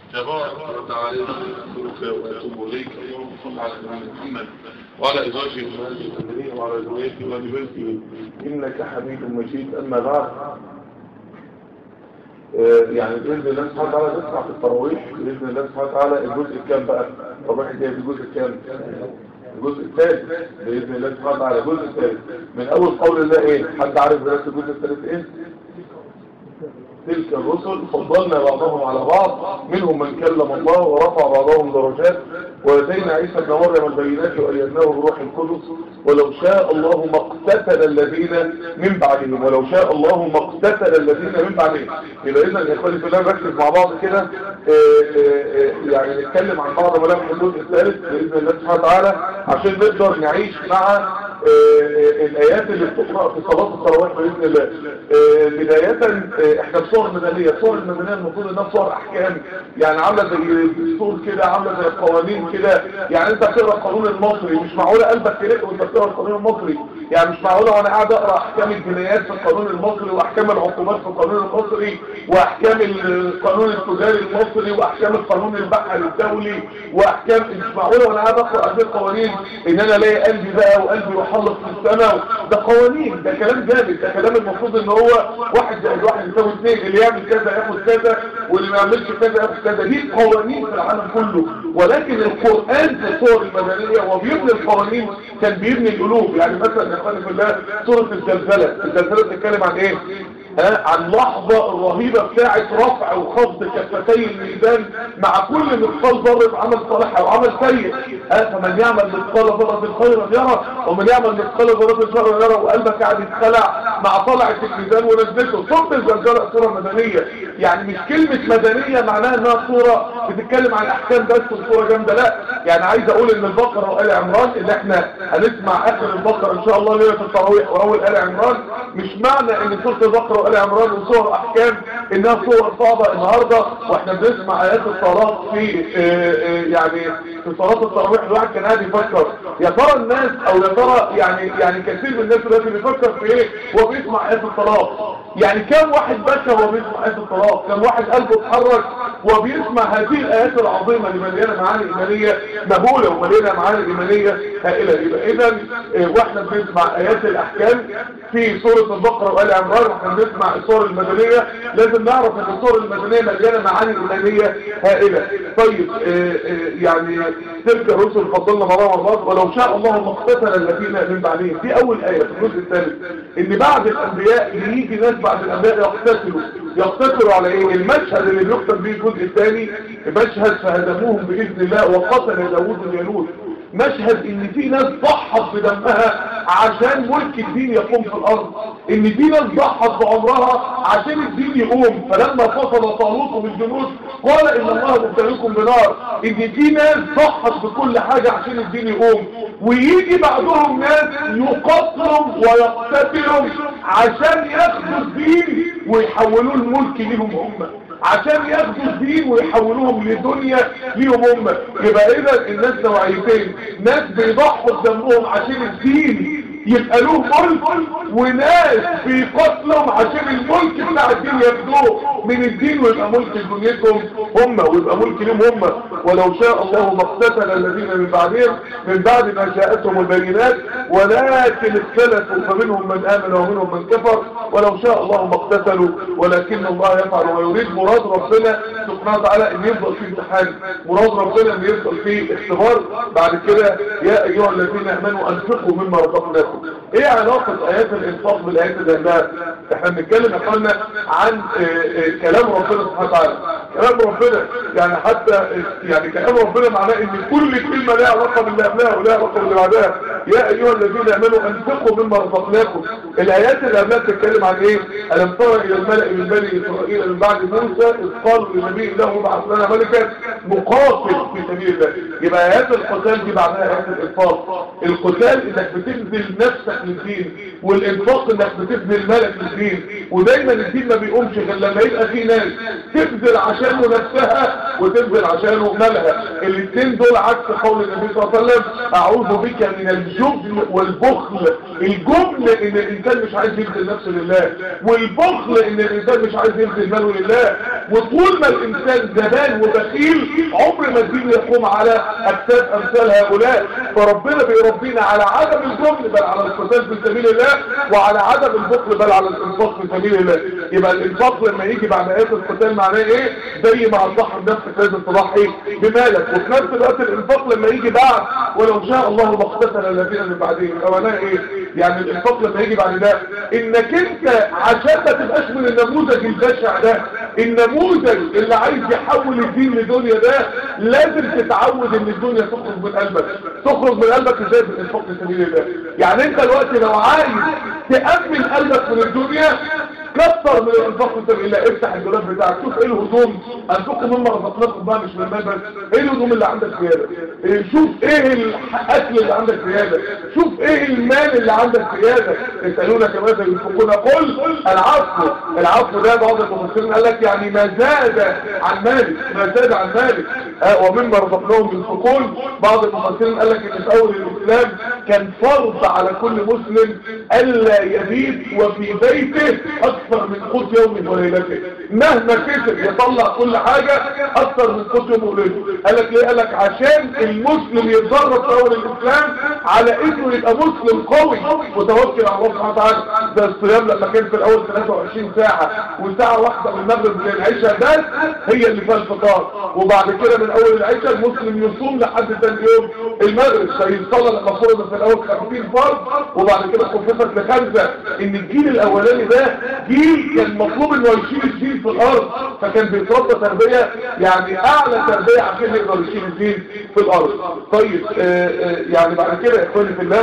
تبارك وتعالى نستغفرك واتوب اليك اللهم صل على سيدنا محمد وعلى ازواجه المؤمنين وعلى ذريته وال بيته انك حميد مجيد اما بعد آه، يعني باذن الله سبحانه وتعالى نسمع في التراويح باذن الله سبحانه وتعالى الجزء الكام بقى طب احنا جاي في الجزء الكام الجزء الثالث باذن الله سبحانه وتعالى الجزء الثالث من اول قول الله ايه حد عارف دراسه الجزء الثالث ايه تلك الرسل فضلنا بعضهم على بعض منهم من كلم الله ورفع بعضهم درجات واتينا عيسى ابن مريم البينات وايدناه بروح القدس ولو شاء الله ما اقتتل الذين من بعدهم ولو شاء الله ما اقتتل الذين من بعدهم يبقى اذا يا اخواني في الله نركز مع بعض كده آه، آه، آه، يعني نتكلم عن بعض ملامح الجزء الثالث باذن الله سبحانه وتعالى عشان نقدر نعيش مع آه، آه، الايات اللي بتقرا في صلاه التراويح باذن الله آه، بدايه آه، احنا في صور مدنيه الصور المدنيه المفروض انها صور احكام يعني عامله زي الدستور كده عامله زي القوانين كده يعني انت بتقرا القانون المصري مش معقوله قلبك تلق وانت بتقرا القانون المصري يعني مش معقوله وانا قاعد اقرا احكام الجنايات في القانون المصري واحكام العقوبات في القانون المصري واحكام القانون التجاري المصري واحكام القانون البحري الدولي واحكام مش معقوله وانا قاعد اقرا هذه القوانين ان انا الاقي قلبي بقى وقلبي يحلق في السماء ده قوانين ده كلام جامد ده كلام المفروض ان هو واحد زائد واحد يساوي اثنين اللي يعمل كذا ياخد كذا واللي ما يعملش كذا ياخد كذا دي قوانين في العالم كله ولكن القرآن في الصور المدنية وبيبني القوانين كان بيبني القلوب يعني مثلا يا اخواني في الله سورة الزلزلة الزلزلة بتتكلم عن ايه؟ ها عن لحظة الرهيبة بتاعة رفع وخفض كفتي الميزان مع كل مثقال ذرة عمل صالح او عمل سيء ها فمن يعمل مثقال ذرة خيرا يرى ومن يعمل مثقال ذرة شرا يرى وقلبك قاعد يتخلع مع طلعة الميزان ونزلته ثم الزلزلة صورة مدنية يعني مش كلمة مدنية معناها انها صورة بتتكلم عن احكام بس وصورة جامدة لا يعني عايز اقول ان البقرة وآل عمران اللي احنا هنسمع اخر البقرة ان شاء الله ليلة التراويح واول آل عمران مش معنى ان سورة البقرة وآل عمران وصور احكام انها صور صعبة النهاردة واحنا بنسمع ايات الصلاة في آه، آه، يعني في صلاة التراويح الواحد كان قاعد يفكر يا ترى الناس او يا ترى يعني يعني كثير من الناس دلوقتي بيفكر في ايه وهو بيسمع ايات الطلاق يعني كم واحد بكى وهو بيسمع ايات الطلاق كم واحد قلبه اتحرك وهو بيسمع هذه الايات العظيمة اللي مليانة معاني ايمانية مهولة ومليانة معاني ايمانية هائلة يبقى اذا آه، واحنا بنسمع ايات الاحكام في سورة البقرة وآل عمران واحنا بنسمع الصور المدنية لازم نعرف ان الصور المدنية مليانة معاني ايمانية هائلة طيب آه، آه، يعني تلك الرسل فضلنا بعضهم الله ولو شاء الله ما اقتتل الذين من بعدهم دي اول آية في الجزء الثالث ان بعد الانبياء يجي ناس بعد الانبياء يقتتلوا يقتتلوا على ايه المشهد اللي بيكتب بيه الجزء الثاني مشهد فهدموهم باذن الله وقتل داوود اليهود مشهد ان في ناس ضحت بدمها عشان ملك الدين يقوم في الارض ان في ناس ضحت بعمرها عشان الدين يقوم فلما فصل طالوت بالجنود قال ان الله مبتليكم بنار ان في ناس ضحت بكل حاجة عشان الدين يقوم ويجي بعدهم ناس يقتلهم ويقتتلهم عشان ياخدوا الدين ويحولوه الملك ليهم هم عشان ياخدوا الدين ويحولوهم لدنيا ليهم هم يبقى اذا الناس نوعيتين ناس بيضحوا بدمهم عشان الدين يبقى له ملك وناس بيقتلهم عشان الملك بتاع الدين ياخدوه من الدين ويبقى ملك دنيتهم هم ويبقى ملك لهم هم ولو شاء الله ما اقتتل الذين من بعدهم من بعد ما جاءتهم البينات ولكن اختلفوا فمنهم من آمن ومنهم من كفر ولو شاء الله ما اقتتلوا ولكن الله يفعل ويريد مراد ربنا سبحانه وتعالى ان يفضل في امتحان مراد ربنا ان يفضل في اختبار بعد كده يا ايها الذين امنوا انفقوا مما رزقناكم ايه علاقة ايات الانفاق بالايات اللي احنا بنتكلم يا اخوانا عن آه، آه، كلام ربنا سبحانه وتعالى كلام ربنا يعني حتى آه، يعني كلام ربنا معناه ان كل كلمة لها علاقة باللي قبلها ولها علاقة باللي بعدها يا ايها الذين امنوا انفقوا مما رزقناكم الايات اللي قبلها بتتكلم عن ايه الم ترى الى الملأ من بني اسرائيل من بعد موسى اذ قالوا لنبي له ابعث لنا ملكا نقاتل في سبيل الله يبقى ايات القتال دي بعدها ايات الانفاق القتال انك بتبذل نفسك للدين والانفاق انك بتبذل مالك للدين ودايما الدين ما بيقومش غير لما يبقى في ناس تبذل عشانه نفسها وتبذل عشانه مالها الاثنين دول عكس قول النبي صلى الله عليه وسلم اعوذ بك من الجبن والبخل الجبن ان الانسان مش عايز يبذل نفسه لله والبخل ان الانسان مش عايز يبذل ماله لله وطول ما الانسان جبان وبخيل عمر ما الدين يقوم على اجساد امثال هؤلاء فربنا بيربينا على عدم الجبن بل على القتال في سبيل الله وعلى عدم البخل بل على الانفاق في سبيل الله يبقى الانفاق لما يجي بعد ايات القتال معناه ايه زي ما هتضحي بنفسك لازم تضحي بمالك وفي نفس الوقت الانفاق لما يجي بعد ولو شاء الله ما اقتتل الذين من بعدهم معناه ايه يعني الانفاق لما يجي بعد ده انك انت عشان ما تبقاش من النموذج البشع ده النموذج اللي عايز يحول الدين لدنيا ده لازم تتعود ان الدنيا تخرج من قلبك تخرج من قلبك ازاي بالانفاق في سبيل الله يعني انت دلوقتي لو عايز تأمن قلبك من الدنيا كتر من الانفاق في سبيل الله افتح الدولاب بتاعك شوف ايه الهدوم انفقوا مما رزقناكم بقى مش من المال بس ايه الهدوم اللي عندك زياده إيه شوف ايه الاكل اللي عندك زياده شوف ايه المال اللي عندك زياده يسالونك ماذا ينفقون قل العفو العفو ده بعض المفسرين قال لك يعني ما زاد عن مالك ما زاد عن مالك آه ومما رزقناهم ينفقون بعض المفسرين قال لك ان في اول الاسلام كان فرض على كل مسلم الا يبيت وفي بيته اكثر من قوت يوم وليلته مهما كسب يطلع كل حاجة اكثر من قوت يوم وليلته قال لك ليه قال لك عشان المسلم يتدرب في اول الاسلام على انه يبقى مسلم قوي متوكل على الله سبحانه وتعالى ده الصيام لما كان في الاول 23 ساعة وساعة واحدة من المغرب للعشاء بس هي اللي فيها الفطار وبعد كده من اول العشاء المسلم يصوم لحد ثاني يوم المغرب فيصلى لما فرض في الاول 50 فرض وبعد كده خففت لخمسة ان الجيل الاولاني ده جيل كان مطلوب انه يشيل الدين في الارض فكان بيتربى تربية يعني اعلى تربية عشان يقدر يشيل الدين في الارض طيب آآ آآ يعني بعد كده يا اخواني في الله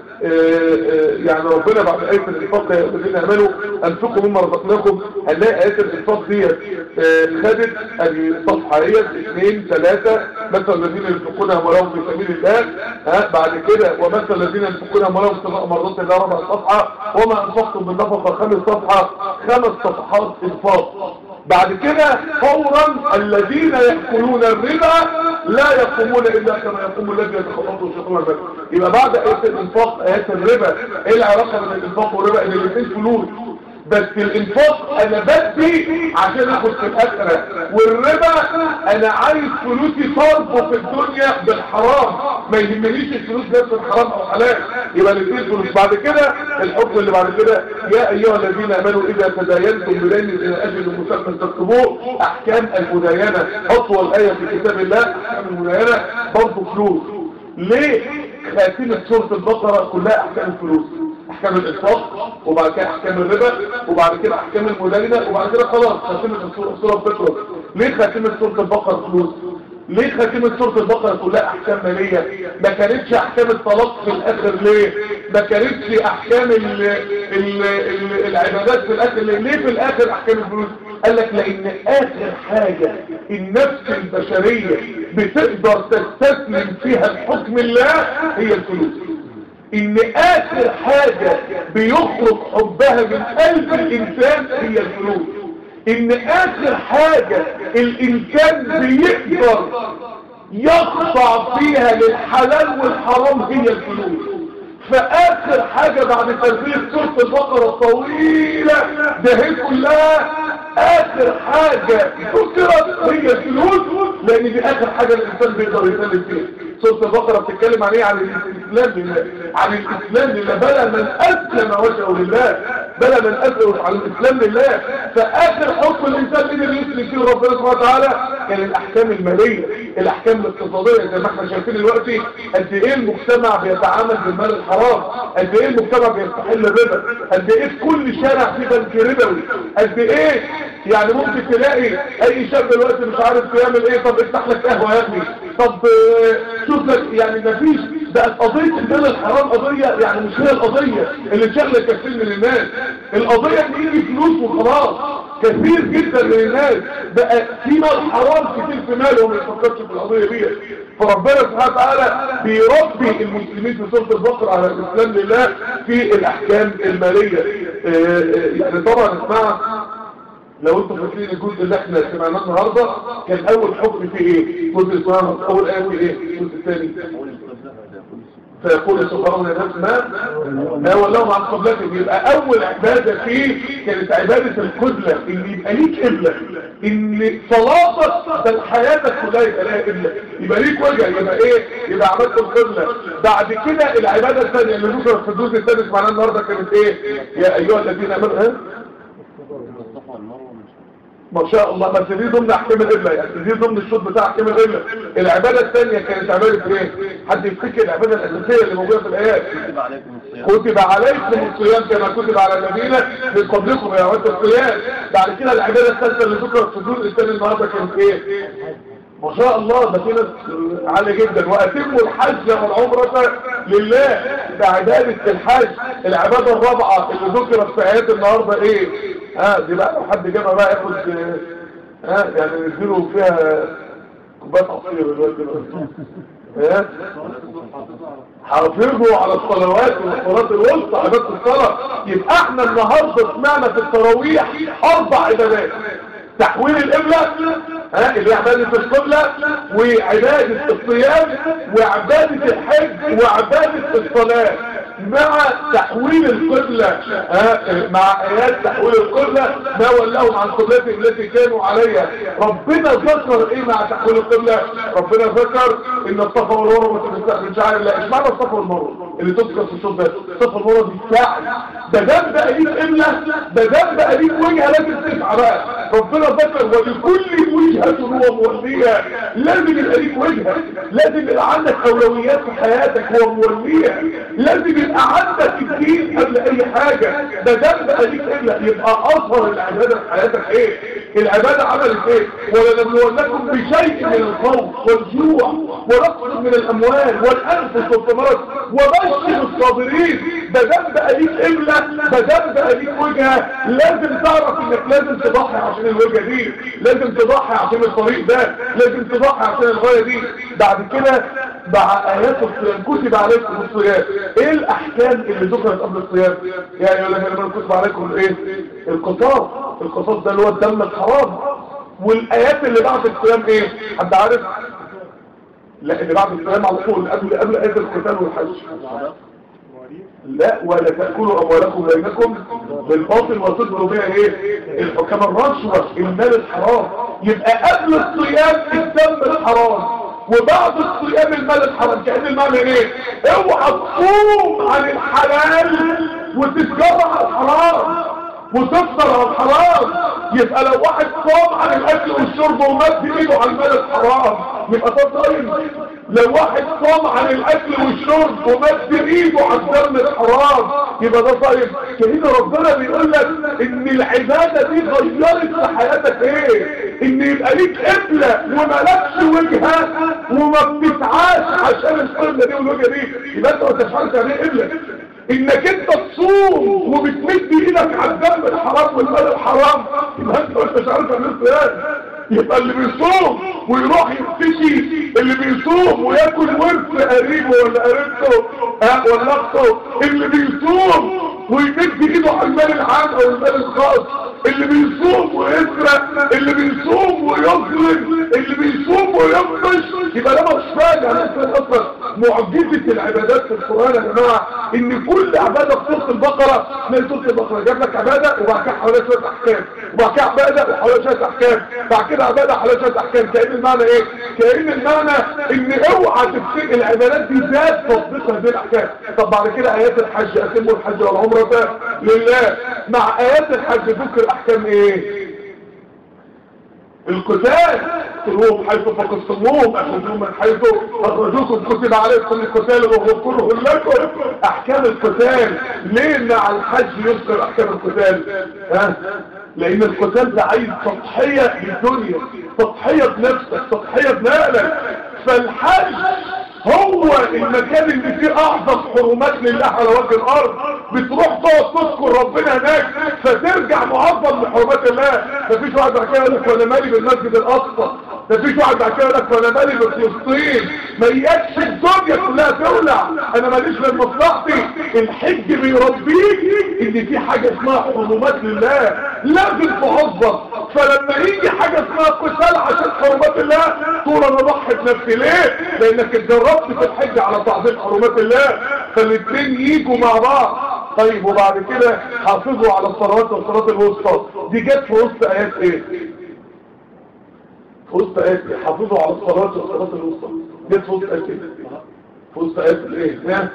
يعني ربنا بعد آية الإنفاق يا الذين آمنوا أنفقوا مما رزقناكم هنلاقي آية الإنفاق دي خدت الصفحة هي اثنين ثلاثة مثل الذين ينفقون أموالهم في سبيل الله ها بعد كده ومثل الذين ينفقون أموالهم ابتغاء مرضات الله ربع صفحة وما أنفقتم من نفقة خمس صفحة خمس صفحات إنفاق بعد كده فورا الذين يأكلون الربا لا يقومون إلا كما يقوم الذي يتخلطه الشيطان الربا يبقى بعد آية الإنفاق آيات الربا إيه العلاقة بين الإنفاق والربا إن الاثنين فلوس بس الانفاق انا بدي عشان اخد في الاخرة والربا انا عايز فلوسي صرفه في الدنيا بالحرام ما يهمنيش الفلوس نفس الحرام او حلال يبقى الاثنين فلوس بعد كده الحكم اللي بعد كده يا ايها الذين امنوا اذا تداينتم بدين الى اجل مسمى تكتبوه احكام المداينه اطول ايه في كتاب الله احكام المداينه برضه فلوس ليه خاتمه سوره البقره كلها احكام الفلوس احكام الانفاق وبعد كده احكام الربا وبعد كده احكام المدينه وبعد كده خلاص خاتمه السوره بتخلص ليه خاتمه سوره البقره فلوس ليه خاتمه سوره البقره كلها احكام ماليه ما كانتش احكام الطلاق في الاخر ليه ما كانتش احكام ال ال ال العبادات في الاخر ليه ليه في الاخر احكام الفلوس قال لك لان اخر حاجه النفس البشريه بتقدر تستسلم فيها لحكم الله هي الفلوس ان اخر حاجة بيخرج حبها من قلب الانسان هي الفلوس ان اخر حاجة الانسان بيقدر يخضع فيها للحلال والحرام هي الفلوس فاخر حاجة بعد تربية سورة البقرة الطويلة ده هي كلها اخر حاجة ذكرت هي الفلوس لان دي اخر حاجة الانسان بيقدر يسلم فيها سورة البقرة بتتكلم عن ايه عن الاسلام لله عن الاسلام لله بلا من اسلم وجهه لله بلا من اسلم على الاسلام لله فاخر حكم الانسان قدر يسلم فيه ربنا سبحانه وتعالى كان الاحكام المالية الاحكام الاقتصادية زي ما احنا شايفين دلوقتي قد ايه المجتمع بيتعامل بالمال الحرام قد ايه المجتمع بيستحل الربا قد ايه في كل شارع في بنك ربوي قد ايه يعني ممكن تلاقي اي شاب دلوقتي مش عارف يعمل ايه طب افتح لك قهوه يا ابني طب شوف لك يعني مفيش بقت قضيه المال الحرام قضيه يعني مش هي القضيه اللي شغله كثير من الناس القضيه ان يجي فلوس وخلاص كثير جدا من الناس بقى في مال حرام كتير في ماله وما يفكرش في القضيه دي فربنا سبحانه وتعالى بيربي المسلمين في سوره البقره على الاسلام لله في الاحكام الماليه يعني طبعا اسمع لو انتم فاكرين الجزء اللي احنا سمعناه النهارده كان اول حكم فيه ايه جزء اسمه اول ايه ايه الجزء الثاني فيقول سبحانه الناس ما ما ولهم عن قبلتهم يبقى اول عبادة فيه كانت عبادة القبلة ان يبقى ليك قبلة ان صلاتك بل حياتك كلها يبقى لها قبلة يبقى ليك وجه يبقى ايه يبقى عبادة القبلة بعد كده العبادة الثانية اللي ذكرت في الجزء الثالث معناها النهارده كانت ايه يا ايها الذين امنوا ها ما شاء الله بس دي ضمن احكام القبله يعني دي ضمن الشوط بتاع احكام القبله العباده الثانيه كانت عباده ايه حد يفتكر العباده الاساسيه اللي موجوده في الايات كتب عليكم الصيام كما كتب على الذين من قبلكم يا عباده الصيام بعد كده العباده الثالثه اللي ذكرت في الجزء الثاني النهارده كانت ايه ما شاء الله ده في ناس عالية جدا واتموا الحج والعمرة لله ده عبادة الحج العبادة الرابعة اللي ذكرت في آيات النهاردة ايه ها دي بقى لو حد جابها بقى ياخد ها يعني نديله فيها كوباية عصير دلوقتي ها حافظوا على الصلوات والصلاة الوسطى عبادة الصلاة يبقى احنا النهاردة سمعنا في التراويح اربع عبادات تحويل القبلة ها اللي هي عبادة القبلة وعبادة الصيام وعبادة الحج وعبادة الصلاة مع تحويل القبلة ها مع ايات تحويل القبلة ما ولاهم عن قبلتهم التي كانوا عليها ربنا ذكر ايه مع تحويل القبلة ربنا ذكر ان الصفا والمروه من شعائر الله ايش معنى الصفا والمروه اللي تذكر في الصوت ده الصفا والمروه دي ساعه ده ده بقى ليك قبلة ده ده بقى ليك وجهه لازم تسعى بقى ربنا ذكر ولكل وجهه هو موليها لازم يبقى ليك وجهه لازم يبقى عندك اولويات في حياتك هو موليها لازم يبقى عندك الدين قبل اي حاجه ده ده بقى ليك قبلة يبقى اظهر العباده في حياتك ايه العباده عملت ايه ولنبلونكم بشيء من الخوف والجوع ونقص من الاموال والانفس والثمرات وبشر الصابرين ده ده بقى ليك قبلة ده ده بقى ليك وجهه لازم تعرف انك لازم تضحي عشان الوجهه دي لازم تضحي عشان الطريق ده لازم تضحي عشان الغايه دي بعد كده مع ايات الصيام كتب عليكم الصيام ايه الاحكام اللي ذكرت قبل الصيام يا ايها الذين امنوا كتب عليكم الايه القصاص القصاص ده اللي هو الدم الحرام والايات اللي بعد الصيام ايه حد عارف لا اللي بعد الصيام على طول قبل قبل ايات القتال والحج لا ولا تأكلوا أموالكم بينكم بالباطل وتدبروا بها ايه الحكام الرشوة المال الحرام يبقى قبل الصيام الدم الحرام وبعد الصيام المال الحرام كأن المعنى ايه اوعى تصوم عن الحلال وتتجرع على الحرام وتفطر على الحرام يبقى لو واحد صام عن الاكل والشرب ومد ايده على المال الحرام يبقى ده صايم لو واحد صام عن الاكل والشرب ومد ايده على الدم الحرام يبقى ده صايم كأن ربنا بيقول لك ان العباده دي غيرت في حياتك ايه ان يبقى ليك قبله ومالكش وجهه وما بتسعاش عشان القبله دي والوجهه دي يبقى انت ما تفعلش يعني ايه قبله انك انت تصوم وبتمد ايدك على الدم الحرام والمال الحرام يبقى انت مش عارف عن ايه يبقى اللي بيصوم ويروح يفتشي اللي بيصوم وياكل ورث قريبه ولا قريبته اه ولا اخته اللي بيصوم ويمد ايده على المال العام او المال الخاص اللي بيصوم ويسرق اللي بيصوم ويظلم اللي بيصوم ويفرش يبقى ده مش فاجع هنسال اصلا معجزه العبادات في القران يا جماعه ان كل عباده في سوره البقره من سوره البقره جاب لك عباده وبعد كده حواليها شويه احكام وبعد كده عباده وحواليها شويه احكام بعد كده عباده وحواليها شويه احكام كأن المعنى ايه كأن المعنى ان اوعى تفتكر العبادات دي ذات تطبيق هذه الاحكام طب بعد كده ايات الحج اتموا الحج والعمره لله مع ايات الحج ذكر احكام ايه القتال قتلوهم حيث فقصتموهم اخذوهم من حيث اخرجوكم كتب عليكم القتال وهو كره لكم احكام القتال ليه مع الحج يذكر احكام القتال ها لان القتال ده عايز تضحيه للدنيا تضحيه بنفسك تضحيه بنقلك فالحج هو المكان اللي فيه اعظم حرمات لله على وجه الارض بتروح تقعد تذكر ربنا هناك فترجع معظم لحرمات الله مفيش واحد بعد كده يقول لك ولا مالي بالمسجد الاقصى ده فيش واحد بعد كده يقول لك انا مالي بفلسطين ما يكفي الدنيا كلها تولع انا ماليش غير مصلحتي الحج بيربيك ان في حاجه اسمها حرمات لله لازم تحفظ فلما يجي حاجه اسمها قتال عشان حرمات الله تقول انا ضحي بنفسي ليه لانك اتدربت في الحج على تعظيم حرمات الله فالاثنين يجوا مع بعض طيب وبعد كده حافظوا على الصلوات والصلاه الوسطى دي جت في وسط ايات ايه في وسط ايات ايه حافظوا على الصلاه والصلاه الوسطى جت في وسط ايات ايه في وسط ايات ايه ها؟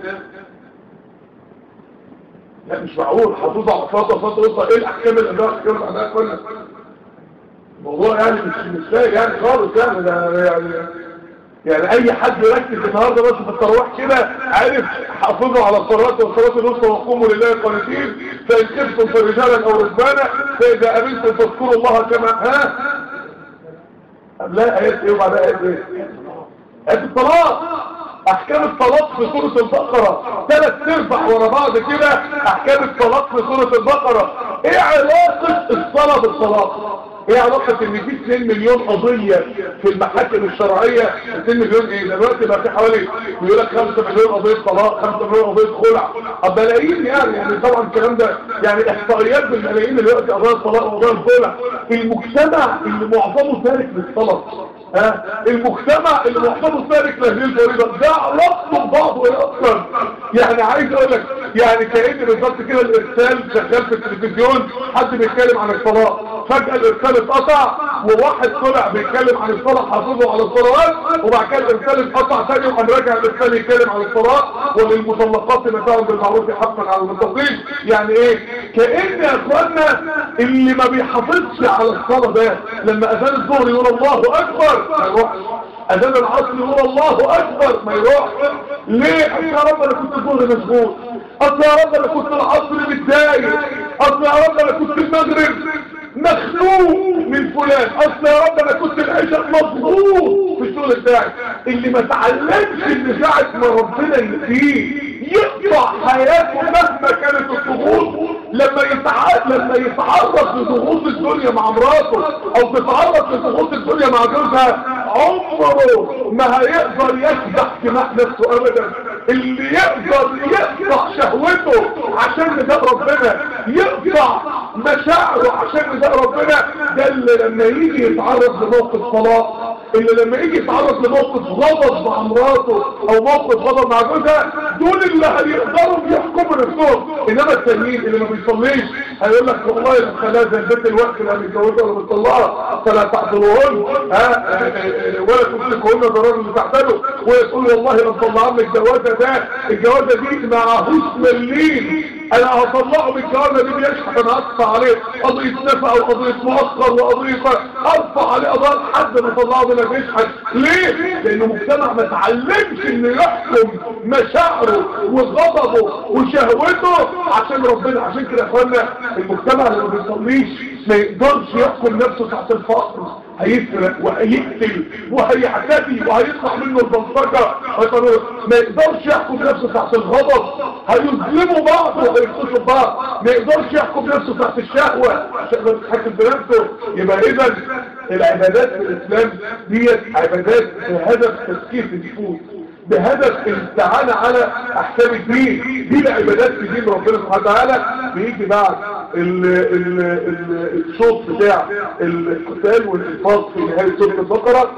لا مش معقول حافظوا على الصلاه والصلاه الوسطى ايه الاحكام اللي قبلها الاحكام اللي بعدها كلها الموضوع يعني مش مش لاقي يعني خالص يعني ده يعني يعني اي حد يركز النهارده بس في التراويح كده عارف حافظوا على الصلاه والصلاه الوسطى وقوموا لله قانتين فان خفتم فرجالا او ركبانا فاذا امنتم فاذكروا الله كما ها لا ايات ايه وبعدها ايات ايه ايات الطلاق احكام الطلاق في سورة البقرة ثلاث ارباع ورا بعض كده احكام الطلاق في سورة البقرة ايه علاقة الصلاة بالطلاق ايه علاقة ان في 2 مليون قضية في المحاكم الشرعية 2 مليون ايه دلوقتي بقى في حوالي بيقول لك 5 مليون قضية طلاق 5 مليون قضية خلع طب ملايين يعني يعني طبعا الكلام ده يعني احصائيات بالملايين دلوقتي قضايا الطلاق وقضايا الخلع المجتمع اللي معظمه تارك للصلاة ها المجتمع اللي معظمه تارك لهذه الفريضة ده علاقته ببعضه ايه اصلا يعني عايز اقول لك يعني كأن بالظبط كده الارسال شغال في التلفزيون حد بيتكلم عن الطلاق فجأة الارسال اتقطع وواحد طلع بيتكلم عن الصلاة حافظه على الصلوات وبعد كده الارسال اتقطع ثاني وقام راجع الارسال يتكلم عن الصلاة وللمطلقات متاعهم بالمعروف حقا على المتقين يعني ايه كأن يا اخوانا اللي ما بيحافظش على الصلاة ده لما اذان الظهر يقول الله اكبر ما يروحش اذان العصر يقول الله اكبر ما يروحش ليه اصل يا رب انا كنت الظهر مشغول اصل يا رب انا كنت العصر متضايق اصل يا رب انا كنت المغرب مخنوق من فلان اصل يا رب انا كنت العشاء مضغوط في الشغل بتاعي اللي ما تعلمش ان ساعه ما ربنا يهديه يقطع حياته مهما كانت الضغوط لما يتعرض لما يتعرض لضغوط الدنيا مع مراته او تتعرض لضغوط الدنيا مع جوزها عمره ما هيقدر يكبح جماح نفسه ابدا اللي يقدر يقطع شهوته عشان نداء ربنا يقطع مشاعره عشان نداء ربنا ده اللي لما يجي يتعرض لموقف طلاق اللي لما يجي يتعرض لموقف غضب مع مراته او موقف غضب مع جوزها دول اللي هيقدروا يحكموا نفسهم انما التانيين اللي ما بيصليش هيقول لك والله لو خلاها زي البيت الوقت اللي متجوزها ولا مطلعها فلا تعذروهن ها ولا تمسكوهن ضرار اللي تحتاجوا ويقول والله لو طلعنا الجوازه ده الجوازه دي معهوش مليين انا هطلعه من الجوازه دي بيشحت انا اقطع عليه قضيه نفقه وقضيه مؤخر وقضيه ارفع عليه قضايا لحد ما اطلعه من بيشحت ليه؟ لانه مجتمع ما اتعلمش انه يحكم مشاعره وغضبه وشهوته عشان ربنا عشان كده يا اخوانا المجتمع اللي ما بيصليش ما يقدرش يحكم نفسه تحت الفقر هيسرق وهيقتل وهيعتدي وهيطلع منه البلطجه ما يقدرش يحكم نفسه تحت الغضب هيظلموا بعض وهيقتلوا بعض ما يقدرش يحكم نفسه تحت الشهوه عشان يتحكم بنفسه يبقى اذا العبادات في الاسلام ديت عبادات بهدف تسكير النفوس بهدف الاستعانة على احكام الدين دي العبادات في دين ربنا سبحانه وتعالى بيجي بعد ال ال ال الصوت بتاع القتال والانفاق في نهاية سورة البقرة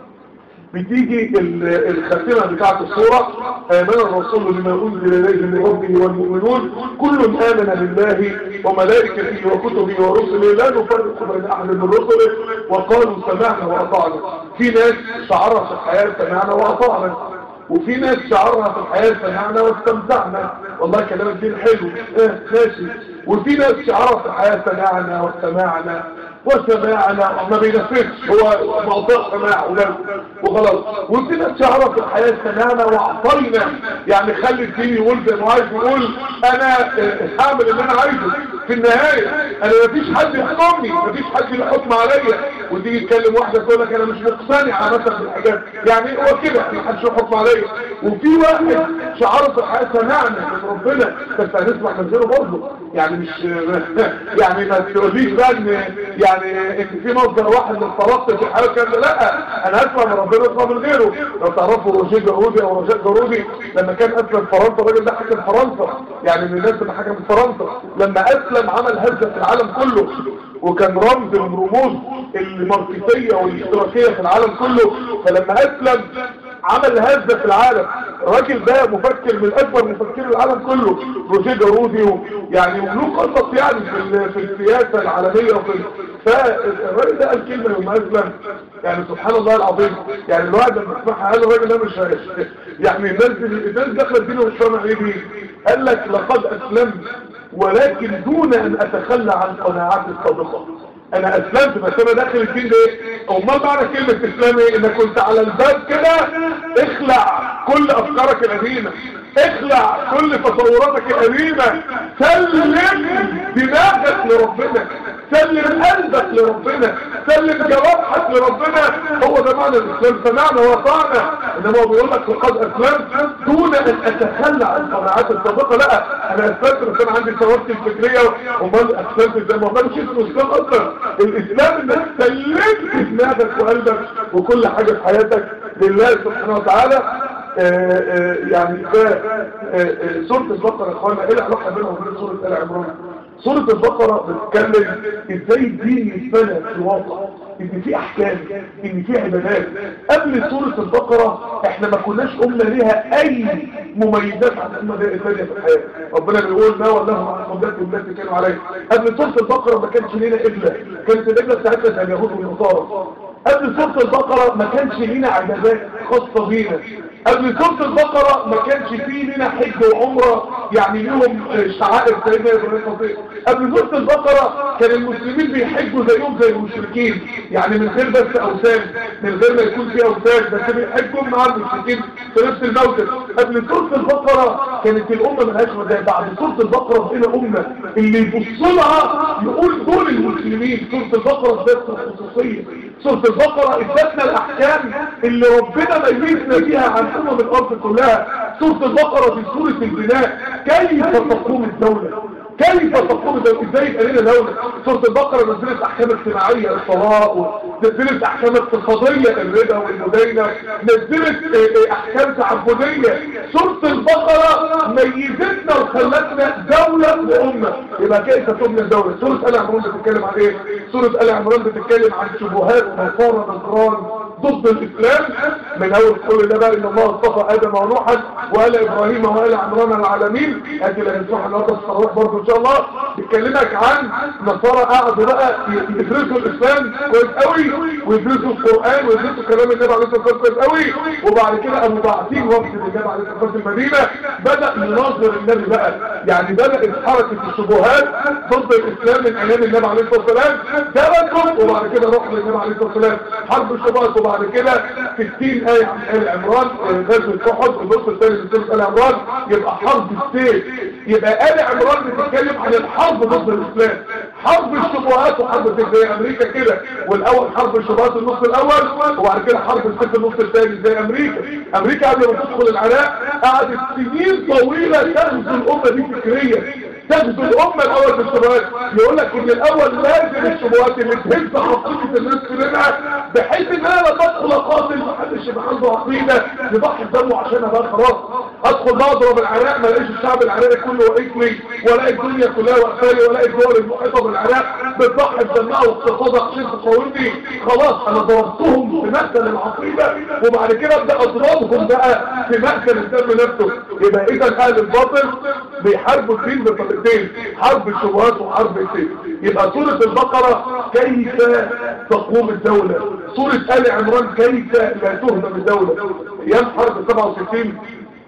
بتيجي الخاتمة بتاعت الصورة آمن الرسول بما أنزل إليه من ربه والمؤمنون كل آمن بالله وملائكته وكتبه ورسله لا نفرق بين أحد من رسله وقالوا سمعنا وأطعنا في ناس شعرها في الحياة سمعنا وأطعنا وفي ناس شعرها في الحياة سمعنا واستمتعنا والله كلام الدين حلو اه ماشي وفي ناس شعرها في الحياة سمعنا واستمعنا وسمعنا ما بينفذش هو موضوع سماع وخلاص وفي ناس شعرها في الحياة سمعنا واعطينا يعني خلي الدين يقول زي ما عايز يقول انا هعمل اللي انا عايزه في النهاية انا مفيش حد يحكمني مفيش حد يحكم عليا وتيجي يتكلم واحدة تقول لك انا مش مقتنعة مثلا بالحاجات يعني هو كده محدش يحكم عليا وفي واحد شعار في الحياة سمعنا من ربنا بس هنسمع من غيره برضه يعني مش يعني ما تقوليش بقى ان يعني ان في مصدر واحد للطلاق في الحياة كان لا انا اسمع من ربنا اسمع من غيره لو تعرفوا روجيه جارودي او رجاء جارودي لما كان اسلم فرنسا الراجل ده حكم فرنسا يعني من الناس اللي حكم فرنسا لما اسلم عمل هزة في العالم كله وكان رمز من رموز الماركسية والاشتراكية في العالم كله فلما اسلم عمل هزة في العالم الراجل ده مفكر من اكبر مفكرين العالم كله روجيه جارودي يعني وله قصص يعني في, في السياسة العالمية وفي فالراجل ده قال كلمة يوم اسلم يعني سبحان الله العظيم يعني الواحد لما يسمعها قال الراجل ده مش يعني الناس الناس داخله الدين ومش فاهمه ايه دي قال لك لقد اسلمت ولكن دون ان اتخلى عن قناعاتي الصادقه انا اسلمت بس انا داخل الدين ده ايه امال معنى كلمه اسلام ايه انك كنت على الباب كده اخلع كل افكارك القديمه اخلع كل تصوراتك القديمه سلم دماغك لربنا سلم قلبك لربنا سلم جوارحك لربنا هو ده معنى الاسلام سمعنا وطعنا انما هو بيقول لك لقد اسلمت دون ان اتخلى عن قناعات الصديقه لا انا اسلمت بس انا عندي ثوابت الفكريه امال اسلمت ازاي ما مش اسمه اسلام اصلا الاسلام انك سلمت دماغك وقلبك وكل حاجه في حياتك لله سبحانه وتعالى آآ آآ يعني سورة البقرة اخوانا ايه العلاقة بينها وبين سورة آل عمران سورة البقرة بتتكلم ازاي الدين يتبنى في الواقع ان في احكام ان في عبادات قبل سورة البقرة احنا ما كناش قلنا ليها اي مميزات عن الامة الثانية في الحياة ربنا بيقول ما والله عن قبلتهم التي كانوا عليه قبل سورة البقرة ما كانش لنا قبلة كانت القبلة بتاعتنا اليهود والنصارى قبل سورة البقرة ما كانش لينا عبادات خاصة بينا قبل سورة البقرة ما كانش فيه لنا حج وعمرة يعني لهم شعائر سيدنا ابراهيم قبل سورة البقرة كان المسلمين بيحجوا زيهم زي المشركين يعني من غير بس اوثان من غير ما يكون في اوثان بس بيحجوا مع المشركين في نفس الموسم قبل سورة البقرة كانت الامة ملهاش مدى بعد سورة البقرة بقينا امة اللي يبص لها يقول دول المسلمين سورة البقرة ذات خصوصية سورة البقرة ادتنا الاحكام اللي ربنا ميزنا بيها عن امم الارض كلها سورة البقرة في سورة البناء كيف تقوم الدولة كيف تقوم الدولة ازاي يبقى لنا دولة سورة البقرة نزلت احكام اجتماعية الطلاق نزلت احكام اقتصادية الربا والمدينة نزلت احكام تعبدية سورة البقرة ميزتنا وخلتنا دولة وامة يبقى كيف تبنى الدولة سورة آل عمران بتتكلم عن ايه سورة آل عمران بتتكلم عن شبهات ونصارى نصران ضد الاسلام من اول كل ده بقى ان الله اصطفى ادم ونوحا وآل ابراهيم وآل عمران العالمين ادي اللي هنسمعها النهارده في الصلوات برضه ان شاء الله بتكلمك عن نصارى قعدوا بقى يدرسوا الاسلام كويس قوي ويدرسوا القران ويدرسوا كلام النبي عليه الصلاه والسلام كويس قوي وبعد كده قاموا باعتين وفد النبي عليه الصلاه والسلام في المدينه بدا يناظر النبي بقى يعني بدات حركه الشبهات ضد الاسلام من ايام النبي عليه الصلاه والسلام درسوا وبعد كده راحوا للنبي عليه الصلاه والسلام حرب الشبهات وبعد كده 60 ايه عن ال عمران غزوه احد النص الثاني من سوره ال عمران يبقى حرب السيف يبقى ال عمران بتتكلم عن الحرب ضد الاسلام حرب الشبهات وحرب السيف زي امريكا كده والاول حرب الشبهات النص الاول وبعد كده حرب السيف النص الثاني زي امريكا امريكا قبل ما تدخل العراق قعدت سنين طويله تغزو الامه دي فكريا تغزو الامه الاول بالشبهات يقول لك ان الاول لازم الشبهات اللي تهز عقيده الناس منها بحيث ان انا لما ادخل اقاتل محدش يبقى عنده عقيده يضحي بدمه عشان بقى خلاص ادخل بقى اضرب العراق ما الاقيش الشعب العراقي كله واقف لي ولا الدنيا كلها واقفالي ولا الدول المحيطه بالعراق بتضحي بدمها واقتصادها عشان تقاومني خلاص انا ضربتهم في مقتل العقيده وبعد كده ابدا اضربهم بقى في مقتل الدم نفسه يبقى اذا اهل الباطل بيحاربوا الدين بطريقتين حرب الشبهات وحرب السيف يبقى سوره البقره كيف تقوم الدوله سوره ال عمران كيف لا تهدم الدوله ايام حرب 67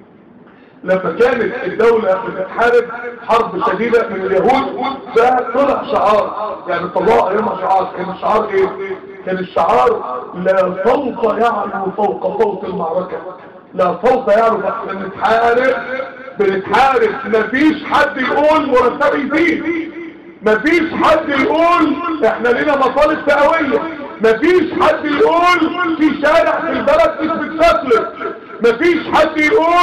لما كانت الدولة بتتحارب حرب شديدة من اليهود فطلع شعار يعني طلع ايامها شعار كان الشعار ايه كان الشعار لا فوق يعلو فوق صوت المعركة لا فوق يعلو احنا بنتحارب بنتحارب مفيش حد يقول مرتبي يزيد مفيش حد يقول احنا لنا مطالب فئوية مفيش حد يقول في شارع في البلد مش بتسفلت مفيش حد يقول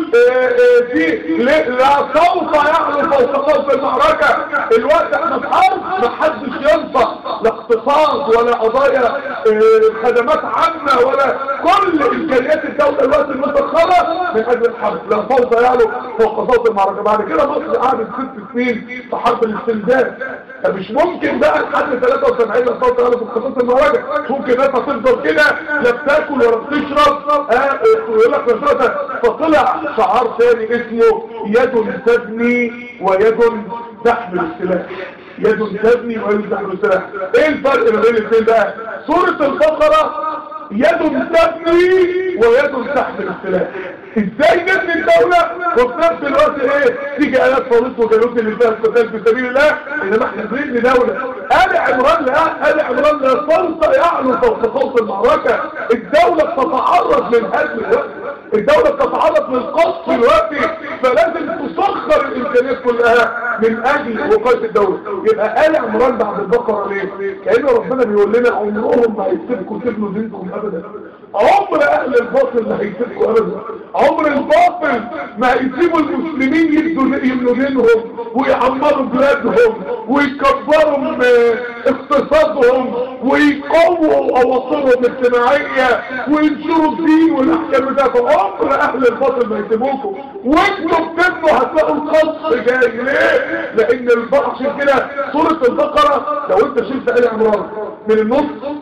في لا سوف يعلو فوق صوت المعركة الوقت احنا في حرب ما حدش ينفع لا اقتصاد ولا قضايا خدمات عامة ولا كل امكانيات الدولة الوقت المتأخرة من اجل الحرب لا سوف يعلو فوق صوت المعركة بعد كده مصر قعدت ست سنين في حرب الاستنزاف فمش ممكن بقى لحد 73 لا سوف يعلو فوق صوت المعركة ممكن الناس هتفضل كده لا بتاكل ولا بتشرب اه يقول لك نفسها فطلع شعار ثاني اسمه يد تبني ويد تحمل السلاح يد تبني ويد تحمل السلاح ايه الفرق ما بين الاثنين بقى سورة البقرة يد تبني ويد تحمل السلاح ازاي نبني الدولة وفي نفس الوقت ايه تيجي ايات فريق وجنوب اللي فيها القتال في سبيل الله انما احنا بنبني دولة آل عمران لا آل عمران لا صوت يعلو فوق صوت المعركة الدولة بتتعرض من هدم الوقت الدولة بتتعرض من قصف الوقت فلازم تسخر الامكانيات كلها من اجل وقاية الدولة يبقى آل عمران بعد البقرة ليه كأن ربنا بيقول لنا عمرهم ما هيسيبكم تبنوا دينكم ابدا عمر اهل الباطل ما هيسيبكم ابدا عمر الباطل ما هيسيبوا المسلمين يبنوا يبنوا دينهم ويعمروا بلادهم ويكبروا من اقتصادهم ويقووا اواصرهم الاجتماعيه وينشروا الدين والاحكام بتاعتهم عمر اهل الباطل ما يسيبوكم وانتوا بتبنوا هتلاقوا القصف جاي ليه؟ لان البقر كده سوره البقره لو انت شلت ال عمران من النص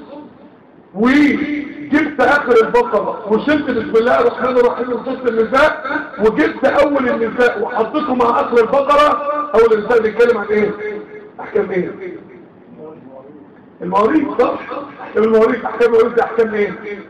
وجبت اخر البقرة وشلت بسم الله الرحمن الرحيم وصلت النساء وجبت اول النساء وحطيته مع اخر البقرة اول النساء بيتكلم عن ايه احكام ايه المواريث صح احكام المواريث احكام المواريث احكام ايه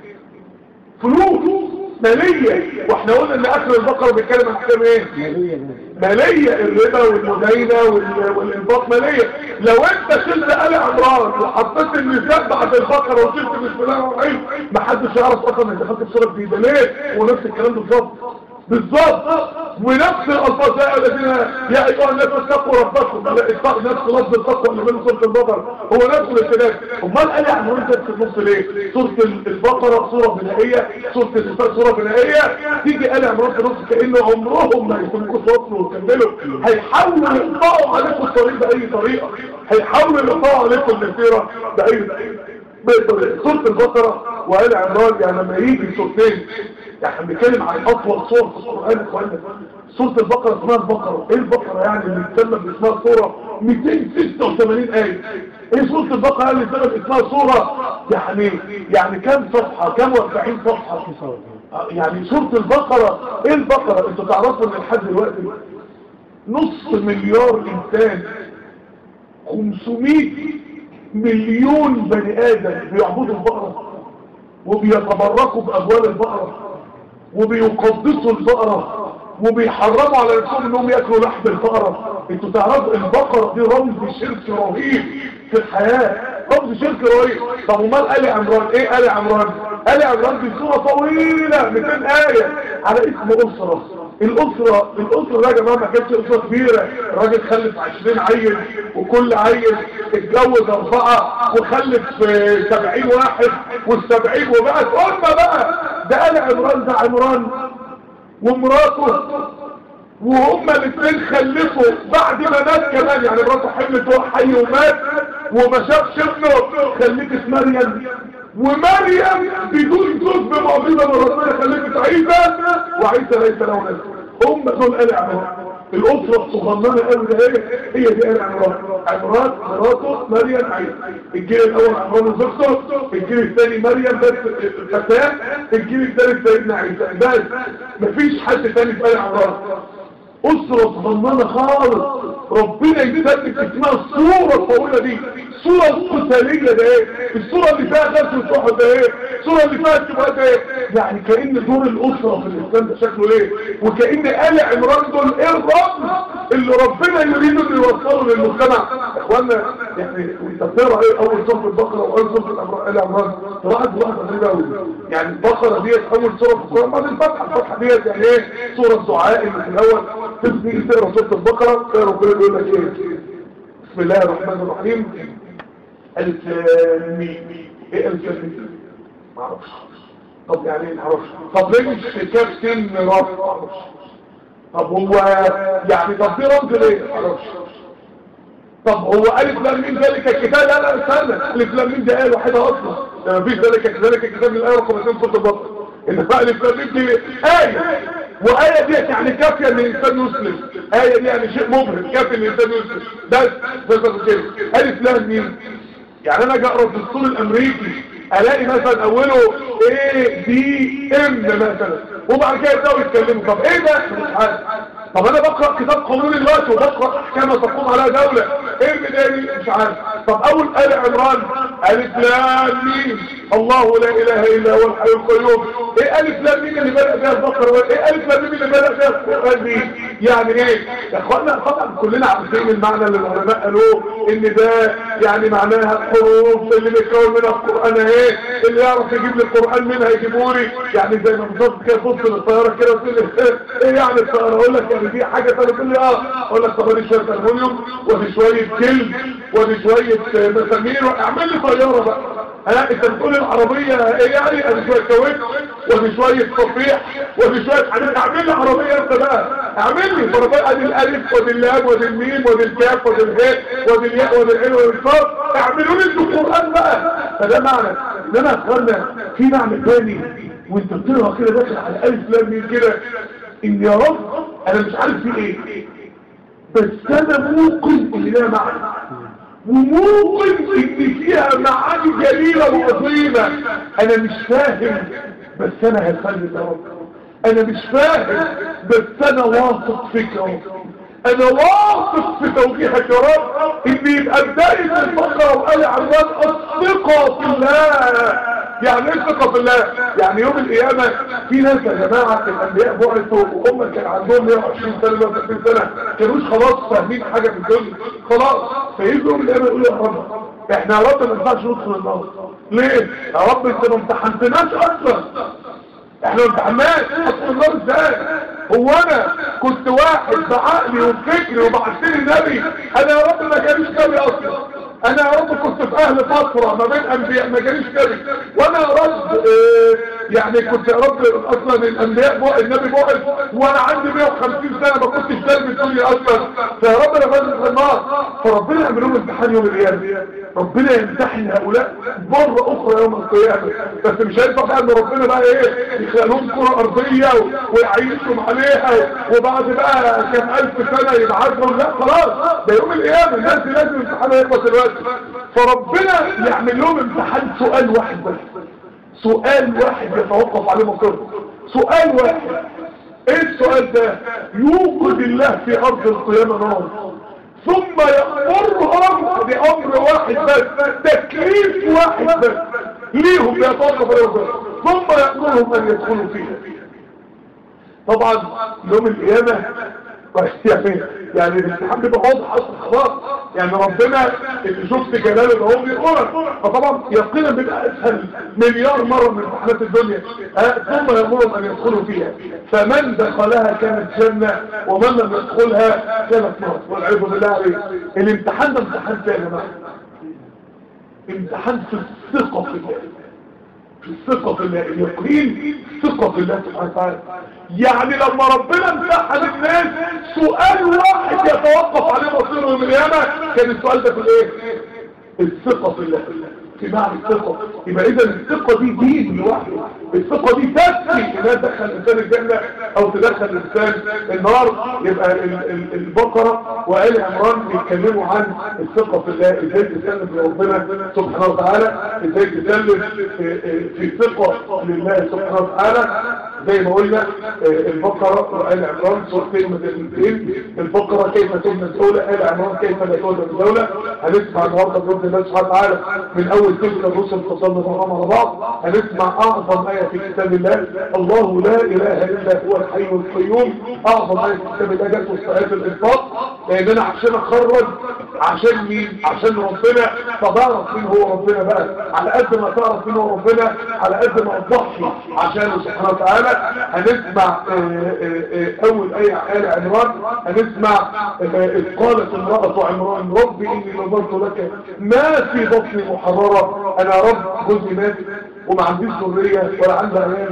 فلوس مالية واحنا قلنا ان اخر البقرة بيتكلم عن احكام ايه مالية الربا والمدينة والانفاق مالية لو انت شلت آل عمران وحطيت النساء بعد البقرة وشلت بسم الله الرحمن الرحيم محدش يعرف اصلا انت دخلت بصورة جديدة ليه ونفس الكلام بالظبط بالظبط ونفس الالفاظ يا الذين يا ايها الناس اتقوا ربكم نفس لفظ التقوى اللي بين سوره البقره هو نفس الاختلاف امال قال يعني انت في النص ليه سوره البقره سوره بنائيه سوره النساء سوره بنائيه تيجي قال عمران في النص كانه عمرهم ما يسموكوا وصلوا وكملوا هيحاولوا يقطعوا عليكم الطريق باي طريقه هيحاولوا يقطعوا عليكم المسيره باي طريقه سوره البقره وآل عمران يعني لما يجي سورتين احنا بنتكلم عن اطول صور في القران يا اخوانا سوره البقره اسمها البقره ايه البقره يعني اللي بتسمى باسمها سوره 286 ايه ايه سوره البقره اللي بتسمى اسمها سوره يعني يعني كام صفحه كام 40 صفحه يعني سوره البقره ايه البقره انتوا تعرفوا ان لحد دلوقتي نص مليار انسان 500 مليون بني ادم بيعبدوا البقره وبيتبركوا باموال البقره وبيقدسوا البقرة وبيحرموا على نفسهم انهم ياكلوا لحم البقرة انتوا تعرفوا البقرة دي رمز شرك رهيب في الحياة رمز شرك رهيب طب امال آل عمران ايه آل عمران آل عمران دي سورة طويلة 200 آية على اسم أسرة الأسرة الأسرة ده يا جماعة ما كانتش أسرة كبيرة الراجل خلف 20 عيل وكل عيل اتجوز أربعة وخلف 70 واحد والسبعين وبقت أمة بقى ده آل عمران ده عمران ومراته وهما الاثنين خلفوا بعد ما مات كمان يعني مراته حملت هو حي ومات وما شافش ابنه خلفت مريم ومريم بدون زوج بمعجزه من ربنا خلفت عيسى وعيسى ليس له نسل هم دول آل عمران الأسرة الصغننة قوي ده ايه هي دي آل عمران عمران مراته مريم عيسى الجيل الأول عمران وزوجته الجيل الثاني مريم بس فتاة الجيل الثالث سيدنا عيسى بس مفيش حد ثاني في آل عمران أسرة صغننة خالص ربنا يثبت اسمها الصورة الطويلة دي الصورة القتالية ده ايه الصورة اللي فيها غزوة احد ده ايه الصورة اللي فيها الشبهات ده ايه يعني كأن دور الأسرة في الإسلام ده شكله ايه وكأن آل عمران دول ايه الرمز اللي ربنا يريد انه يوصله للمجتمع اخوانا يعني انت بتقرا ايه اول سورة البقرة واول سورة آل عمران قراءة واحدة غريبة قوي يعني البقرة ديت اول سورة في القرآن بعد الفتحة الفتحة ديت يعني ايه سورة دعاء اللي في الاول تبني تقرا سورة البقرة تقرا ربنا يقول لك ايه بسم الله الرحمن الرحيم الفلامي ايه الفلامي ما اعرفش طب يعني ايه ما اعرفش طب ليه مش كاف سن راس ما اعرفش طب هو يعني طب دي رمز ليه معرفش طب هو الف لام مين ذلك الكتاب لا لا استنى الف لام مين دي ايه واحده اصلا ما فيش ذلك ذلك الكتاب من الايه رقم 2 سوره البقره انما الف لام مين دي ايه وآية دي يعني كافية ان الانسان يسلم آية دي يعني شيء مبهر كافي ان الانسان يسلم بس بس كده الف لام مين يعني انا اجي اقرا الدستور الامريكي الاقي مثلا اوله ايه دي ام مثلا وبعد كده يبداوا يتكلموا طب ايه ده مش عارف طب انا بقرا كتاب قانون الوقت وبقرا احكام تقوم عليها دوله ايه البدايه مش عارف طب اول ال عمران الف لام ميم الله لا اله الا هو الحي القيوم ايه الف لام ميم اللي بدا فيها البقره ايه الف لام ميم اللي بدا فيها القران دي يعني ايه يا اخوانا طبعا كلنا عارفين المعنى اللي العلماء قالوه ان ده يعني معناها الحروف اللي بيتكون منها القران اهي اللي يعرف يجيب لي القران منها يجيبه لي يعني زي ما بالظبط كده تبص للطياره كده وتقول لي ايه يعني الطياره اقول لك يعني دي حاجه ثانيه تقول لي اه اقول لك طب ادي شويه المونيوم ودي شويه جلد ودي شويه مسامير اعمل لي طياره بقى ها انت بتقول العربيه ايه يعني ادي شويه كاوتش ودي شويه تصفيح ودي شويه حاجات اعمل لي عربيه انت بقى اعمل لي فربنا ادي الالف ودي اللام ودي الميم ودي الكاف ودي الهاء ودي الياء ودي العين ودي الصاد اعملوا لي انتوا القران بقى فده معنى انما يا اخوانا في معنى ثاني وانت بتقرا كده داخل على الف لام ميم كده ان يا رب انا مش عارف في ايه بس انا موقن ان لها معنى وموقن ان فيها معاني جليلة وعظيمة انا مش فاهم بس انا هخلي يا رب انا مش فاهم بس انا واثق فيك يا رب انا واثق في توجيهك يا رب ان يبقى بداية الفقرة وقال عمال الثقة في الله يعني ايه ثقة في الله يعني يوم القيامة في ناس يا جماعة الانبياء بعثوا وهم كان عندهم 120 سنة 130 سنة كانوش خلاص فاهمين حاجة في الدنيا خلاص فيجوا يوم القيامة يقولوا يا رب احنا يا رب ما ينفعش ندخل النار ليه يا رب انت ما امتحنتناش اصلا احنا امتحناش ادخل النار ازاي هو انا كنت واحد بعقلي وبفكري وبعثني النبي انا يا رب ما جاليش نبي اصلا انا يا رب كنت في اهل فترة ما بين انبياء ما جاليش نبي وانا يا رب اه يعني كنت يا رب اصلا الانبياء بقى النبي بعث وانا عندي 150 سنة ما كنتش دارب الدنيا اصلا فيا رب انا بنزل في النار فربنا يعمل لهم امتحان يوم القيامة ربنا يمتحن هؤلاء مرة اخرى يوم القيامة بس مش هينفع بقى ان ربنا بقى ايه يخليهم كرة ارضية ويعيشهم عليها وبعد بقى كام الف سنة يبعثهم لا خلاص ده يوم القيامة الناس دي لازم امتحانها يخلص دلوقتي فربنا يعمل لهم امتحان سؤال واحد بس سؤال واحد يتوقف عليه مصيرهم سؤال واحد ايه السؤال ده يوقد الله في ارض القيامة نار ثم يأمرهم بأمر واحد بس تكليف واحد بس ليهم يتوقف عليه مصيرهم ثم يأمرهم ان يدخلوا فيها طبعا يوم القيامة يعني يعني الامتحان بيبقى واضح اصلا خلاص يعني ربنا اللي شفت جلاله ده هو بيقولك فطبعا يقينا بيبقى اسهل مليار مره من امتحانات الدنيا أه ثم يامرهم ان يدخلوا فيها فمن دخلها كانت جنه ومن لم يدخلها كانت نار والعياذ بالله عليه الامتحان ده امتحان ثاني يا جماعه امتحان في الثقه في الله في الثقة في الله اليقين ثقة في الله سبحانه وتعالى يعني لما ربنا امتحن الناس سؤال واحد يتوقف عليه مصيره يوم القيامة كان السؤال ده في الايه الثقة في الله في معنى الثقة يبقى اذا الثقة دي دين لوحده الثقة دي تكفي انها تدخل الانسان الجنة او تدخل الانسان النار يبقى ال ال البقرة وآل عمران بيتكلموا عن الثقة في الله ازاي تسلم لربنا سبحانه وتعالى ازاي تسلم في, في ثقة لله سبحانه وتعالى زي ما قلنا البقرة وآل عمران سورة كلمة الاثنين البقرة كيف تبنى الدولة آل عمران كيف لا تولى الدولة هنسمع النهارده بإذن الله سبحانه وتعالى من أول تلك الرسل تصلنا معهم على بعض هنسمع أعظم آية في كتاب الله الله لا إله إلا هو الحي القيوم أعظم آية في كتاب الله جت وسط الإنفاق لأن أنا عشان أخرج عشان مين عشان ربنا فبعرف مين هو ربنا بقى على قد ما تعرف مين هو ربنا على قد ما تضحي عشانه سبحانه وتعالى هنسمع أول آية آل عمران هنسمع إذ قالت امرأة عمران ربي إني نظرت لك ما في بطني محررة أنا رب جزء مات وما عنديش ذرية ولا عندي عيال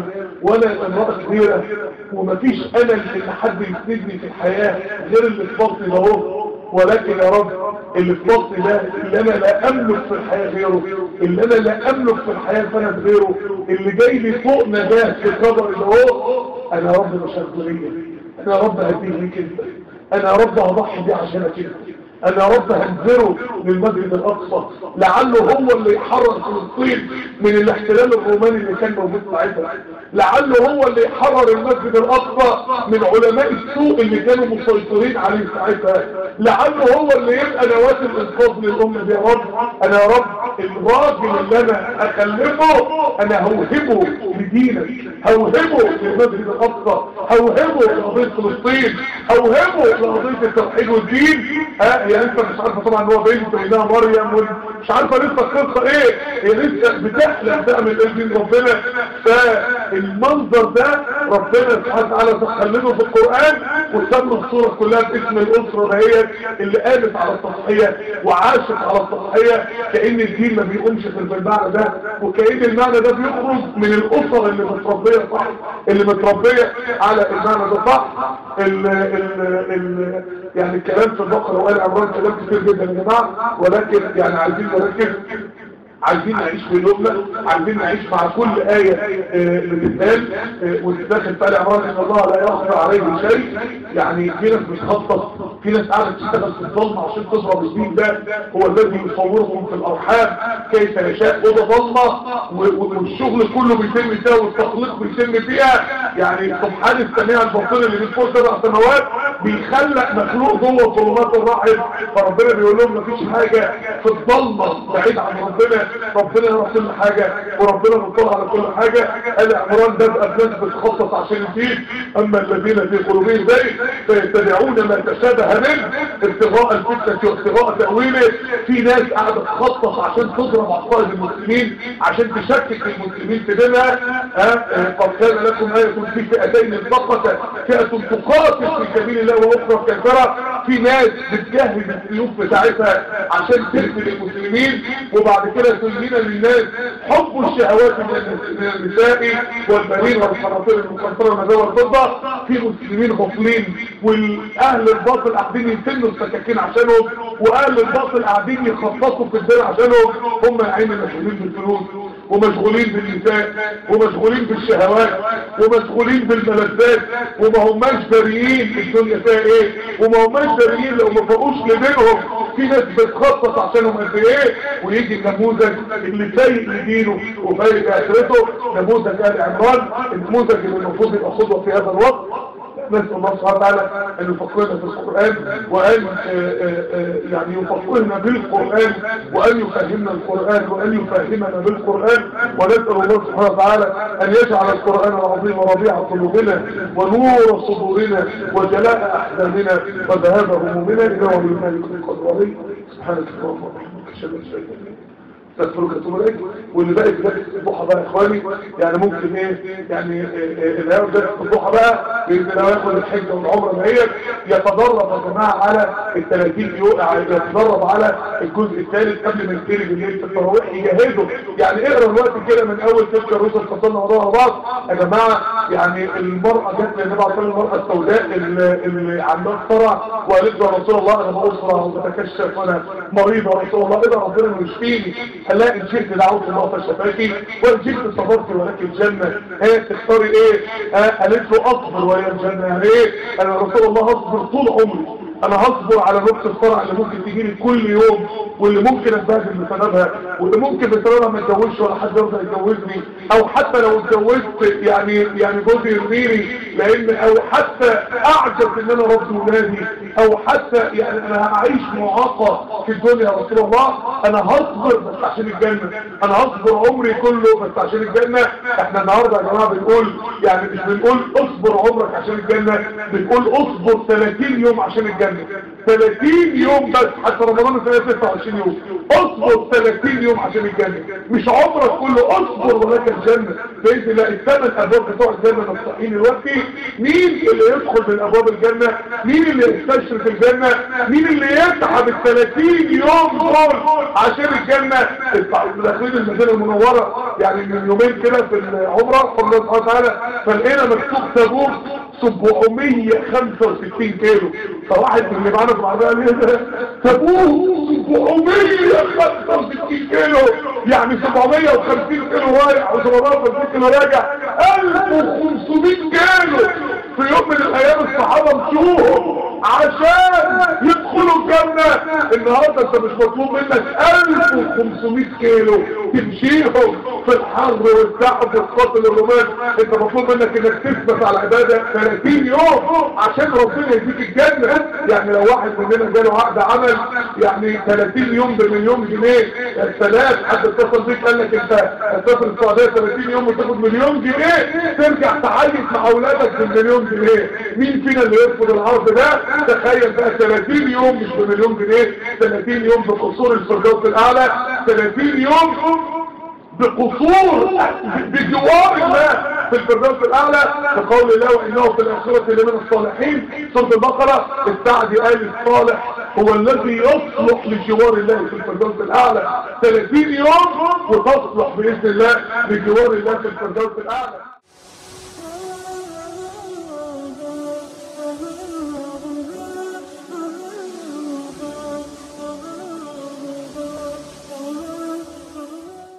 وانا امرأة كبيرة ومفيش امل ان حد يسندني في الحياة غير اللي في بطني ده اهو ولكن يا رب اللي في بطني ده اللي انا لا املك في الحياة غيره اللي انا لا املك في الحياة سند غيره اللي جاي لي فوق نجاة في القدر ده اهو انا يا رب مش هتغير انا يا رب هديه ليك انت انا يا رب هضحي بيه عشانك انت انا يا رب هنزره للمسجد الاقصى لعله هو اللي يحرر فلسطين من الاحتلال الروماني اللي كان موجود ساعتها لعله هو اللي يحرر المسجد الاقصى من علماء السوء اللي كانوا مسيطرين عليه ساعتها لعله هو اللي يبقى نواه الانقاذ للامه دي يا رب انا يا رب الراجل اللي انا اخلفه انا هوهبه لدينك هوهبه للمسجد الاقصى هوهبه لقضيه فلسطين هوهبه لقضيه التوحيد والدين ها هي انت مش عارفه طبعا هو بنت وانها مريم ومش عارفه لسه القصه ايه هي لسه بتحلم تعمل ايه دين ربنا فالمنظر ده ربنا سبحانه وتعالى خلده في القران وسمى الصوره كلها باسم الاسره دهيت اللي قامت على التضحيه وعاشت على التضحيه كان الدين ما بيقومش في المعنى ده وكان المعنى ده بيخرج من الاسر اللي متربيه صح اللي متربيه على المعنى ده صح ال ال ال يعني الكلام في البقره وقال عمران كلام كتير جدا يا جماعه ولكن يعني عايزين نركز عايزين نعيش في الأمة عايزين نعيش مع كل آية آه، بتتقال آه، وتتداخل في آل عمران إن الله لا يخفى عليه شيء يعني في ناس بتخطط في ناس قاعدة تشتغل في الظلمة عشان تضرب الدين ده هو الذي يصورهم في الأرحام كيف يشاء أوضة ظلمة و- و- والشغل كله بيتم فيها والتخليق بيتم فيها يعني سبحان السميع البصير اللي من فوق سبع سماوات بيخلق مخلوق جوه ظلمات الرحم فربنا بيقول لهم مفيش حاجة في الظلمة بعيد عن ربنا ربنا يرى كل حاجة وربنا مطلع على كل حاجة قال عمران ده بقى ناس بتخصص عشان الدين اما الذين في قلوبهم زيغ فيتبعون ما تشابه منه ابتغاء الفتنة وابتغاء تأويله في ناس قاعدة تخصص عشان تضرب عقائد المسلمين عشان تشكك المسلمين في دينها ها؟ آه، قد كان لكم آية في فئتين التقتا فئة تقاتل في سبيل الله واخرى كافرة في ناس بتجهز السيوف بتاعتها عشان تقتل المسلمين وبعد كده تزين للناس حب الشهوات من النس- من النساء والبنين والحناطير المكسرة والمزاوى والفضة في مسلمين غفلين والاهل الباطل قاعدين يتنوا السكاكين عشانهم واهل الباطل قاعدين يخصصوا في الدين عشانهم هم يا عيني مشغولين بالفلوس ومشغولين بالنساء ومشغولين بالشهوات ومشغولين بالملذات وما هماش داريين الدنيا فيها ايه وما هماش داريين لو ما فوقوش لدينهم في ناس بتخصص عشانهم قد ايه ويجي النموذج اللي سيء لدينه وفايق لاخرته نموذج ال عمران النموذج اللي المفروض يبقى قدوه في هذا الوقت نسأل الله سبحانه وتعالى أن يفقهنا في القرآن وأن آه، آه، آه، يعني يفقهنا بالقرآن وأن يفهمنا القرآن وأن يفهمنا بالقرآن ونسأل الله سبحانه وتعالى أن يجعل القرآن العظيم ربيع قلوبنا ونور صدورنا وجلاء أحزاننا وذهاب همومنا إنه ولي ذلك القدر سبحانك اللهم وبحمدك أشهد أن لا إله إلا أنت استغفرك واتوب اليك واللي باقي في درس الضحى بقى يا اخواني يعني ممكن ايه يعني إيه، إيه، اللي هياخد درس الضحى بقى باذن الله ياخد الحجه والعمره دهيت يتدرب يا جماعه على ال 30 يوم يتدرب على الجزء الثالث قبل ما يبتدي بالليل في التراويح يجهزه يعني اقرا الوقت كده من اول تلك الرسل فصلنا وراها بعض يا جماعه يعني المراه جت للنبي عليه الصلاه والسلام المراه السوداء اللي اللي عندها صرع وقالت له يا رسول الله انا بأسرع وبتكشف وانا مريضه يا رسول الله اذا ربنا يشفيني هلا ان شئت دعوت الله فشفاكي وان شئت صبرت ولك الجنه هي تختاري ايه ها قالت له اصبر وهي الجنه يعني ايه انا يا رسول الله اصبر طول عمري انا هصبر على نقطة الصرع اللي ممكن تجيلي كل يوم واللي ممكن اتبهدل بسببها واللي ممكن بسببها ما اتجوزش ولا حد يرضى يتجوزني او حتى لو اتجوزت يعني يعني جوزي يرضيني لان او حتى اعجب ان انا ربي ولادي او حتى يعني انا هعيش معاقة في الدنيا يا رسول الله انا هصبر بس عشان الجنة انا هصبر عمري كله بس عشان الجنة احنا النهاردة يا جماعة بنقول يعني مش بنقول اصبر عمرك عشان الجنة بنقول اصبر 30 يوم عشان الجنة 30 يوم بس حتى رمضان سنة 29 يوم اصبر 30 يوم عشان الجنة مش عمرك كله اصبر ولك الجنة باذن الله الثمان ابواب بتوع الجنة مفتوحين دلوقتي مين اللي يدخل من ابواب الجنة مين اللي يستشفى عشرة الجنة مين اللي يتعب ال 30 يوم دول عشان الجنة داخلين المدينة المنورة يعني من يومين كده في العمرة صلى الله سبحانه وتعالى فلقينا مكتوب تبوك 765 كيلو فواحد من اللي معانا في العربية قال لي ده تبوك 765 كيلو يعني 750 كيلو رايح و750 كيلو راجع 1500 كيلو في يوم من الايام الصحابة مشوهم عشان يدخلوا الجنة النهاردة انت مش مطلوب منك 1500 كيلو تمشيهم في الحر والتعب والقتل الرومان انت مطلوب منك انك تثبت على العبادة 30 يوم عشان ربنا يديك الجنة يعني لو واحد مننا جاله عقد عمل يعني 30 يوم بمليون جنيه يا سلام حد اتصل بيك قال لك انت هتسافر السعودية 30 يوم وتاخد مليون جنيه ترجع تعيش مع اولادك بالمليون جنيه مين فينا اللي يرفض العرض ده تخيل بقى 30 يوم مش بمليون جنيه 30 يوم بقصور الفردوس الاعلى 30 يوم بقصور بجوار الله في الفردوس الاعلى بقول الله وانه في الاخره لمن الصالحين سوره البقره السعدي قال الصالح هو الذي يصلح لجوار الله في الفردوس الاعلى 30 يوم وتصلح باذن الله لجوار الله في الفردوس الاعلى